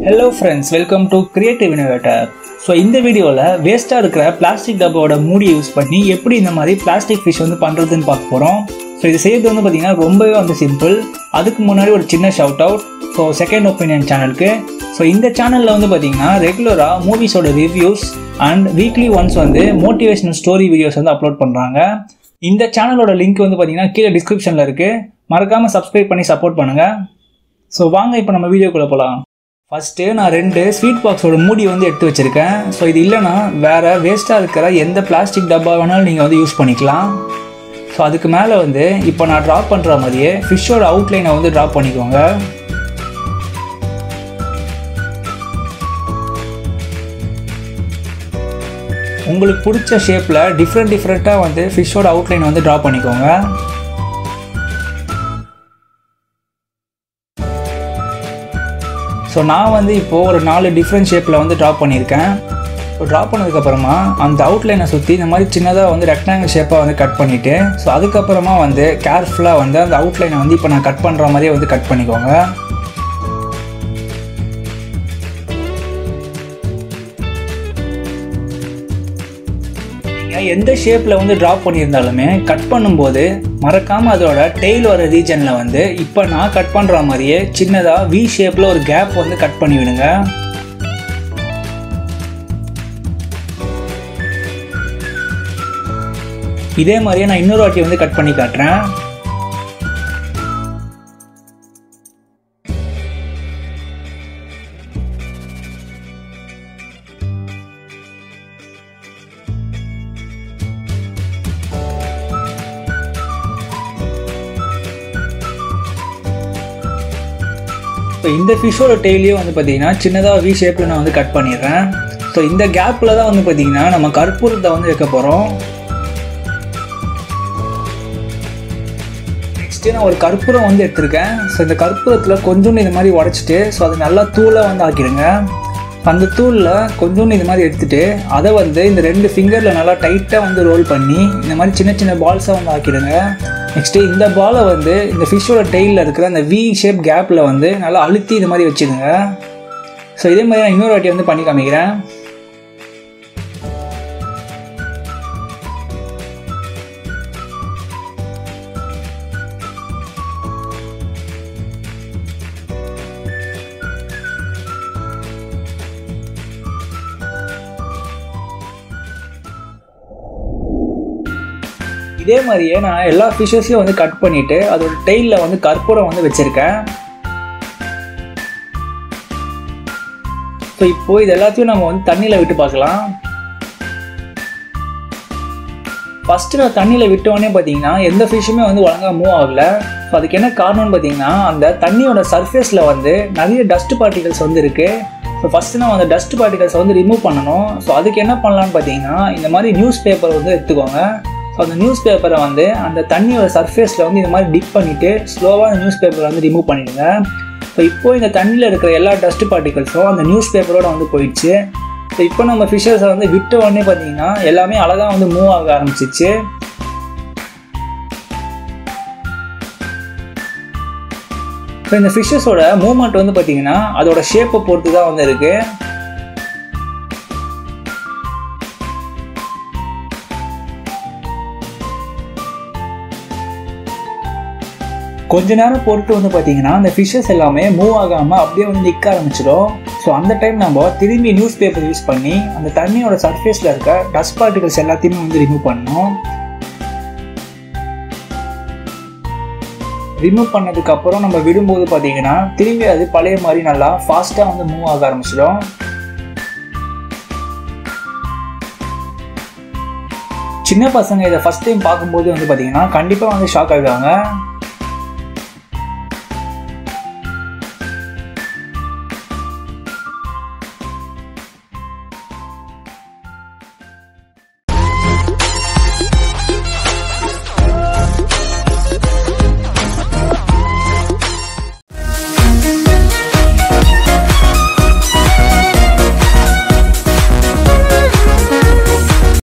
hello friends welcome to creative innovator so இந்த வீடியோவில் வேஸ்ட்டாக இருக்கிற பிளாஸ்டிக் டப்பாவோட மூடியை யூஸ் பண்ணி எப்படி இந்த மாதிரி பிளாஸ்டிக் ஃபிஷ் வந்து பண்ணுறதுன்னு பார்க்க போகிறோம் ஸோ இது செய்யறது வந்து பார்த்திங்கன்னா ரொம்பவே வந்து சிம்பிள் அதுக்கு முன்னாடி ஒரு சின்ன shout out so second opinion சேனலுக்கு ஸோ இந்த சேனலில் வந்து பார்த்திங்கன்னா ரெகுலராக மூவிஸோட ரிவ்யூஸ் அண்ட் வீக்லி ஒன்ஸ் வந்து மோட்டிவேஷனல் ஸ்டோரி வீடியோஸ் வந்து அப்லோட் பண்ணுறாங்க இந்த சேனலோட லிங்க் வந்து பார்த்திங்கன்னா கீழே டிஸ்கிரிப்ஷனில் இருக்குது மறக்காமல் சப்ஸ்கிரைப் பண்ணி சப்போர்ட் பண்ணுங்கள் ஸோ வாங்க இப்போ நம்ம வீடியோக்குள்ளே போகலாம் ஃபஸ்ட்டு நான் ரெண்டு ஸ்வீட் பாக்ஸோட மூடி வந்து எடுத்து வச்சுருக்கேன் ஸோ இது இல்லைன்னா வேறு வேஸ்ட்டாக இருக்கிற எந்த பிளாஸ்டிக் டப்பா வேணாலும் நீங்கள் வந்து யூஸ் பண்ணிக்கலாம் ஸோ அதுக்கு மேலே வந்து இப்போ நான் ட்ராப் பண்ணுற மாதிரியே ஃபிஷ்ஷோட அவுட்லைனை வந்து ட்ராப் பண்ணிக்கோங்க உங்களுக்கு பிடிச்ச ஷேப்பில் டிஃப்ரெண்ட் டிஃப்ரெண்ட்டாக வந்து ஃபிஷ்ஷோட அவுட்லைனை வந்து ட்ரா பண்ணிக்கோங்க ஸோ நான் வந்து இப்போது ஒரு நாலு டிஃப்ரெண்ட் ஷேப்பில் வந்து ட்ரா பண்ணியிருக்கேன் ஸோ ட்ரா பண்ணதுக்கப்புறமா அந்த அவுட்லைனை சுற்றி இந்த மாதிரி சின்னதாக வந்து ரெக்டாங்கிள் ஷேப்பாக வந்து கட் பண்ணிவிட்டு ஸோ அதுக்கப்புறமா வந்து கேர்ஃபுல்லாக வந்து அந்த அவுட்லைனை வந்து இப்போ நான் கட் பண்ணுற மாதிரியே வந்து கட் பண்ணிக்கோங்க நீங்கள் எந்த ஷேப்பில் வந்து ட்ரா பண்ணியிருந்தாலுமே கட் பண்ணும்போது மறக்காமல் அதோட டெய்ல் வர ரீஜனில் வந்து இப்போ நான் கட் பண்ணுற மாதிரியே சின்னதாக வி ஷேப்பில் ஒரு கேப் வந்து கட் பண்ணி விடுங்க இதே மாதிரியே நான் இன்னொரு வாட்டி வந்து கட் பண்ணி காட்டுறேன் ஸோ இந்த ஃபிஷ்ஷோட டெய்லியும் வந்து பார்த்தீங்கன்னா சின்னதாக வி ஷேப்பில் நான் வந்து கட் பண்ணிடுறேன் ஸோ இந்த கேப்பில் தான் வந்து பார்த்தீங்கன்னா நம்ம கற்பூரத்தை வந்து வைக்க போகிறோம் நெக்ஸ்ட்டு நான் ஒரு கற்பூரம் வந்து எடுத்திருக்கேன் ஸோ இந்த கற்பூரத்தில் கொஞ்சோண்டு இந்த மாதிரி உடச்சிட்டு ஸோ அதை நல்லா தூளாக வந்து ஆக்கிடுங்க அந்த தூளில் கொஞ்சோண்டு இந்த மாதிரி எடுத்துகிட்டு அதை வந்து இந்த ரெண்டு ஃபிங்கரில் நல்லா டைட்டாக வந்து ரோல் பண்ணி இந்த மாதிரி சின்ன சின்ன பால்ஸாக வந்து ஆக்கிடுங்க நெக்ஸ்ட்டு இந்த பாலை வந்து இந்த ஃபிஷ்ஷோட டெய்லில் இருக்கிற அந்த வி ஷேப் கேப்பில் வந்து நல்லா அழுத்தி இது மாதிரி வச்சுடுங்க ஸோ இதே மாதிரி நான் இன்னொரு வாட்டி வந்து பண்ணி காமிக்கிறேன் இதே மாதிரியே நான் எல்லா ஃபிஷ்ஷஸையும் வந்து கட் பண்ணிவிட்டு அதோட டெய்லில் வந்து கற்பூரம் வந்து வச்சுருக்கேன் ஸோ இப்போது இது எல்லாத்தையும் நம்ம வந்து தண்ணியில் விட்டு பார்க்கலாம் ஃபஸ்ட்டு நான் தண்ணியில் விட்டோடனே பார்த்தீங்கன்னா எந்த ஃபிஷ்ஷுமே வந்து ஒழுங்காக மூவ் ஆகலை ஸோ அதுக்கு என்ன காரணம்னு பார்த்தீங்கன்னா அந்த தண்ணியோட சர்ஃபேஸில் வந்து நிறைய டஸ்ட் பார்ட்டிகல்ஸ் வந்து இருக்குது ஸோ ஃபஸ்ட்டு நம்ம அந்த டஸ்ட் பார்ட்டிகல்ஸை வந்து ரிமூவ் பண்ணணும் ஸோ அதுக்கு என்ன பண்ணலான்னு பார்த்தீங்கன்னா இந்த மாதிரி நியூஸ் பேப்பர் வந்து எடுத்துக்கோங்க ஸோ அந்த நியூஸ் பேப்பரை வந்து அந்த தண்ணியோட சர்ஃபேஸில் வந்து இந்த மாதிரி டிப் பண்ணிவிட்டு ஸ்லோவாக அந்த நியூஸ் பேப்பரை வந்து ரிமூவ் பண்ணிடுங்க ஸோ இப்போ இந்த தண்ணியில் இருக்கிற எல்லா டஸ்ட் பார்ட்டிகல்ஸும் அந்த நியூஸ் பேப்பரோட வந்து போயிடுச்சு ஸோ இப்போ நம்ம ஃபிஷ்ஷஸை வந்து விட்ட உடனே பார்த்தீங்கன்னா எல்லாமே அழகாக வந்து மூவ் ஆக ஆரம்பிச்சிச்சு ஸோ இந்த ஃபிஷ்ஷஸோட மூவ்மெண்ட் வந்து பார்த்தீங்கன்னா அதோட ஷேப்பை பொறுத்து தான் வந்து இருக்குது கொஞ்ச நேரம் பொறுத்து வந்து பார்த்தீங்கன்னா அந்த ஃபிஷ்ஷஸ் எல்லாமே மூவ் ஆகாமல் அப்படியே வந்து நிற்க ஆரம்பிச்சிடும் ஸோ அந்த டைம் நம்ம திரும்பி நியூஸ் பேப்பர் யூஸ் பண்ணி அந்த தண்ணியோட சர்ஃபேஸில் இருக்க டஸ்ட் பார்ட்டிகல்ஸ் எல்லாத்தையுமே வந்து ரிமூவ் பண்ணணும் ரிமூவ் பண்ணதுக்கு அப்புறம் நம்ம விடும்போது பார்த்தீங்கன்னா திரும்பி அது பழைய மாதிரி நல்லா ஃபாஸ்ட்டாக வந்து மூவ் ஆக ஆரம்பிச்சிடும் சின்ன பசங்க இதை ஃபஸ்ட் டைம் பார்க்கும்போது வந்து பார்த்தீங்கன்னா கண்டிப்பாக வந்து ஷாக் ஆகுவாங்க